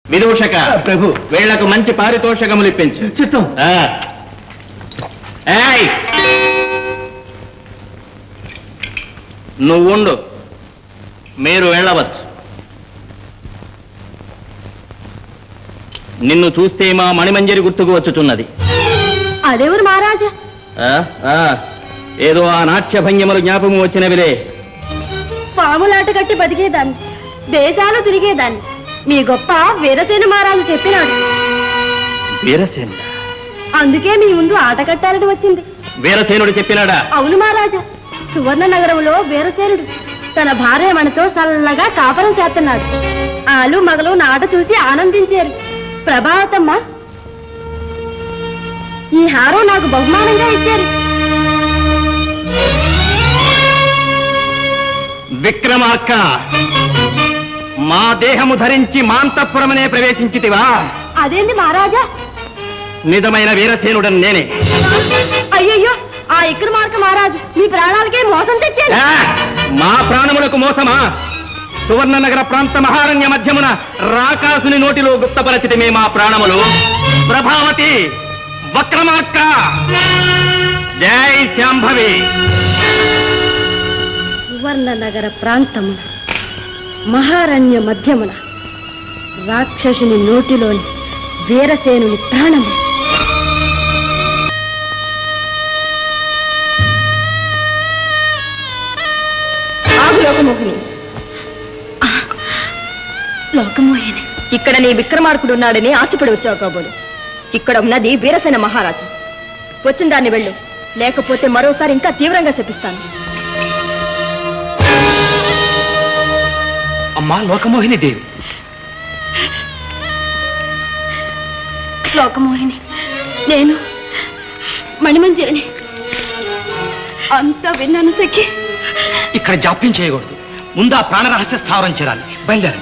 విదూషక ప్రభు వీళ్లకు మంచి పారితోషకములు ఇప్పించు చిత్తం ఆ. ఏయ్! నువ్వుండు మీరు వెళ్ళవచ్చు నిన్ను చూస్తే మా మణిమంజరి గుర్తుకు వచ్చుచున్నది అదెవరు మహారాజా ఆ, ఆ, ఏదో ఆ నాట్య భంగిమలు జ్ఞాపకం వచ్చినవిలే పాములాట కట్టి బతికేదాన్ని దేశాలు తిరిగేదాన్ని మీ గొప్ప వీరసేన మహారాజు చెప్పినాడు వీరసేన అందుకే మీ ముందు ఆట కట్టాలని వచ్చింది వీరసేనుడు చెప్పినాడా అవును మహారాజా సువర్ణ నగరంలో వీరసేనుడు తన భార్య మనతో చల్లగా కాపరం చేస్తున్నాడు ఆలు మగలు నాట చూసి ఆనందించారు ప్రభావతమ్మ ఈ హారం నాకు బహుమానంగా ఇచ్చారు విక్రమార్క మా దేహము ధరించి మాంతపురమనే ప్రవేశించితివా అదేంటి మహారాజా నిజమైన వీరసేనుడని నేనే అయ్యయ్యో ఆ ఇక్రమార్క మహారాజు మీ ప్రాణాలకే మోసం తెచ్చారు ఆ, మా ప్రాణములకు మోసమా సువర్ణ నగర ప్రాంత మహారణ్య మధ్యమున రాకాసుని నోటిలో గుప్తపరచితమే మా ప్రాణములు ప్రభావతి వక్రమార్క జై శాంభవి సువర్ణ నగర ప్రాంతమున మహారణ్య మధ్యమున రాక్షసుని నోటిలోని వీరసేనుని ప్రాణము ఆగు లోకమోహిని ఆ, లోకమోహిని ఇక్కడ నీ విక్రమార్కుడు ఉన్నాడని ఆశపడి వచ్చావు కాబోలు ఇక్కడ ఉన్నది వీరసేన మహారాజు వచ్చిన దాన్ని వెళ్ళు లేకపోతే మరోసారి ఇంకా తీవ్రంగా శపిస్తాను అమ్మా లోకమోహిని దేవి లోకమోహిని నేను మణిమంజరిని అంతా విన్నాను సఖి ఇక్కడ జాప్యం చేయకూడదు ముందు ఆ ప్రాణ రహస్య స్థావరం చేరాలి బయలుదేరండి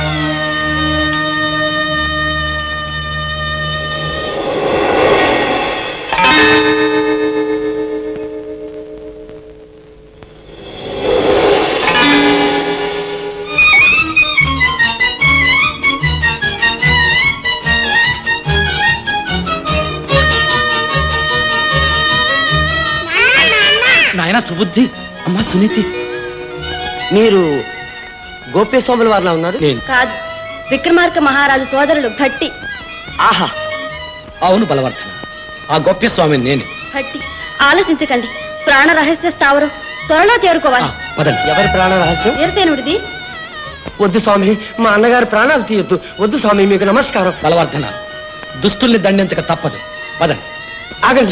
నాయన సుబుద్ధి అమ్మా సునీతి మీరు గోప్యస్వాముల వారిలా ఉన్నారు నేను కాదు విక్రమార్క మహారాజు సోదరుడు భట్టి ఆహా అవును బలవర్ధన ఆ గోప్యస్వామిని నేను భట్టి ఆలోచించకండి ప్రాణ రహస్య స్థావరం త్వరలో చేరుకోవాలి పదండి ఎవరి ప్రాణ రహస్యం వీరసేనుడిది వద్దు స్వామి మా అన్నగారు ప్రాణాలు తీయొద్దు వద్దు స్వామి మీకు నమస్కారం బలవర్ధన దుస్తుల్ని దండించక తప్పదు పదండి ఆగండి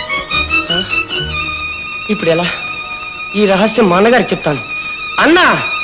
ఇప్పుడు ఎలా ఈ రహస్యం మా అన్నగారికి చెప్తాను అన్నా